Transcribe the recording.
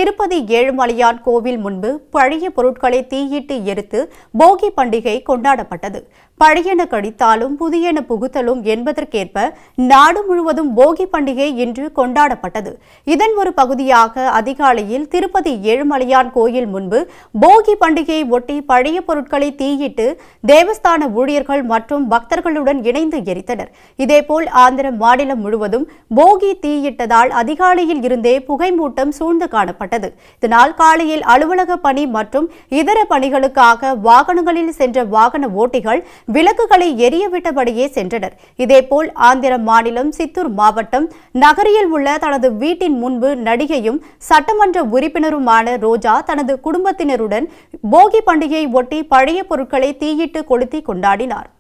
திருப்பதி ஏழுமலையான் கோவில் முன்பு பழைய பொருட்களை தீயிட்டு எரித்து போகி பண்டிகை கொண்டாடப்பட்டது பழையன கழித்தாலும் புதியன புகுத்தலும் என்பதற்கேற்ப நாடு முழுவதும் போகி பண்டிகை இன்று கொண்டாடப்பட்டது இதன் ஒரு பகுதியாக அதிகாலையில் திருப்பதி ஏழுமலையான் கோயில் முன்பு போகி பண்டிகையை ஒட்டி பழைய பொருட்களை தீயிட்டு தேவஸ்தான ஊழியர்கள் மற்றும் பக்தர்களுடன் இணைந்து எரித்தனர் இதேபோல் ஆந்திர மாநிலம் முழுவதும் போகி தீயிட்டதால் அதிகாலையில் இருந்தே புகைமூட்டம் சூழ்ந்து காணப்பட்டது இதனால் காலையில் அலுவலக பணி மற்றும் இதர பணிகளுக்காக வாகனங்களில் சென்ற வாகன ஓட்டிகள் விளக்குகளை எரியவிட்டபடியே சென்றனர் இதேபோல் ஆந்திர மாநிலம் சித்தூர் மாவட்டம் நகரியில் உள்ள தனது வீட்டின் முன்பு நடிகையும் சட்டமன்ற உறுப்பினருமான ரோஜா தனது குடும்பத்தினருடன் போகி பண்டிகையை ஒட்டி பழைய பொருட்களை தீயிட்டு கொளுத்தி கொண்டாடினார்